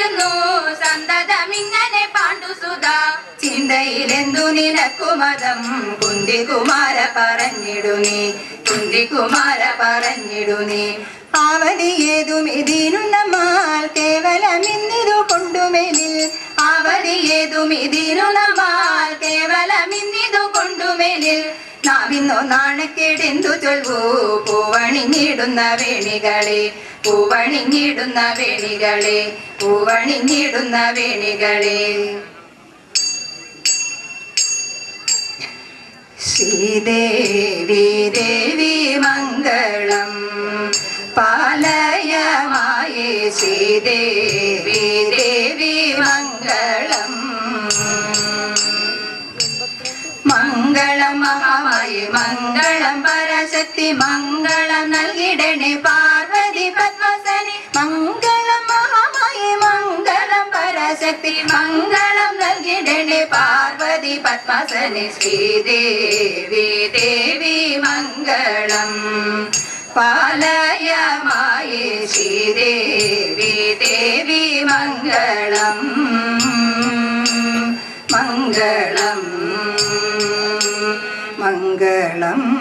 പാടിടുന്നു സന്തതമിങ്ങനെ പാണ്ഡുസുത ചിന്തയിലെന്തു നിനക്കു മതം കുന്തികുമാര പറഞ്ഞിടു നീ കുന്തികുമാര പറഞ്ഞിടു നീ ആവതി ഏതും ഇതിനു നമ്മാൽ കേവലമിന്നിതു കൊണ്ടുമേലിൽ ആവതി ഏതും ഇതിനു നമ്മാൽ കേവലമിന്നിതു കൊണ്ടുമേലിൽ നാവിന്നോ നാണക്കേടെന്തു ചൊൽവൂ പൂവണിഞ്ഞിടുന്ന വേണികളെ പൂവണിഞ്ഞിടുന്ന വേണികളെ പൂവണിഞ്ഞിടുന്ന വേണികളെ ശ്രീദേവി ദേവി മംഗളം പാലയമായി ശ്രീദേവി ദേവി മംഗളം മംഗളം മഹാമായി മംഗളം പരശക്തി മംഗളം നൽകിടണേ പാർവതി പത്മസനി മംഗളം മഹാമായി മംഗളം പരശക്തി മംഗളം നൽകിടണേ പാർവതി പത്മസനി ശ്രീദേവി ദേവി മംഗളം പാലയമായി ശ്രീദേവി ദേവി മംഗളം മംഗളം മംഗളം